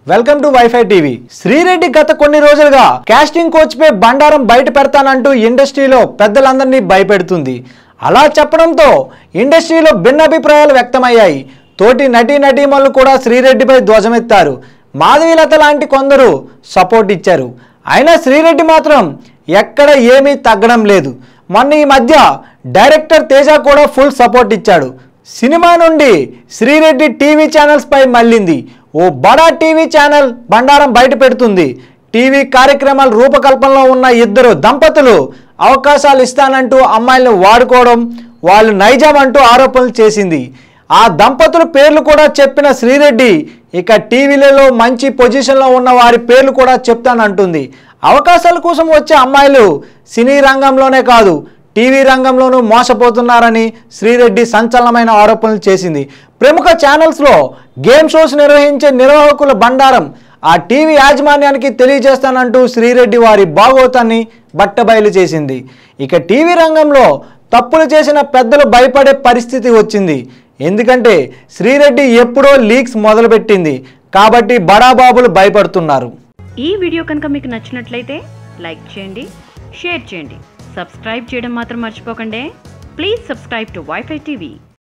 welcome to WiFi TV Sri Reddy గత కొన్ని రోజులుగా కాస్టింగ్ కోచ్ పై బండారం బయట పెడతానంటూ ఇండస్ట్రీలో పెద్దలందరినీ భయపెడుతుంది అలా చెప్పడంతో ఇండస్ట్రీలో భిన్నాభిప్రాయాలు వ్యక్తమయ్యాయి తోటి నటీ నటీమణులు కూడా శ్రీరెడ్డిపై ధ్వజమెత్తారు మాధవీలత లాంటి కొందరు సపోర్ట్ ఇచ్చారు అయినా శ్రీరెడ్డి మాత్రం ఎక్కడ ఏమీ తగ్గడం లేదు మొన్న ఈ మధ్య డైరెక్టర్ తేజ కూడా ఫుల్ సపోర్ట్ ఇచ్చాడు సినిమా నుండి శ్రీరెడ్డి టీవీ ఛానల్స్ పై మళ్ళింది ఓ బడా టీవీ ఛానల్ బండారం బయట పెడుతుంది టీవీ కార్యక్రమాల రూపకల్పనలో ఉన్న ఇద్దరు దంపతులు అవకాశాలు ఇస్తానంటూ అమ్మాయిలను వాడుకోవడం వాళ్ళు నైజాం అంటూ ఆరోపణలు చేసింది ఆ దంపతుల పేర్లు కూడా చెప్పిన శ్రీరెడ్డి ఇక టీవీలలో మంచి పొజిషన్లో ఉన్న వారి పేర్లు కూడా చెప్తానంటుంది అవకాశాల కోసం వచ్చే అమ్మాయిలు సినీ రంగంలోనే కాదు టీవీ రంగంలోనూ మోసపోతున్నారని శ్రీరెడ్డి సంచలనమైన ఆరోపణలు చేసింది ప్రముఖ ఛానల్స్లో గేమ్ షోస్ నిర్వహించే నిర్వాహకుల బండారం ఆ టీవీ యాజమాన్యానికి తెలియజేస్తానంటూ శ్రీరెడ్డి వారి భాగోతాన్ని బట్టబయలు చేసింది ఇక టీవీ రంగంలో తప్పులు చేసిన పెద్దలు భయపడే పరిస్థితి వచ్చింది ఎందుకంటే శ్రీరెడ్డి ఎప్పుడో లీక్స్ మొదలుపెట్టింది కాబట్టి బడాబాబులు భయపడుతున్నారు ఈ వీడియో కనుక మీకు నచ్చినట్లయితే లైక్ చేయండి షేర్ చేయండి సబ్స్క్రైబ్ చేయడం మాత్రం మర్చిపోకండి please subscribe to WiFi TV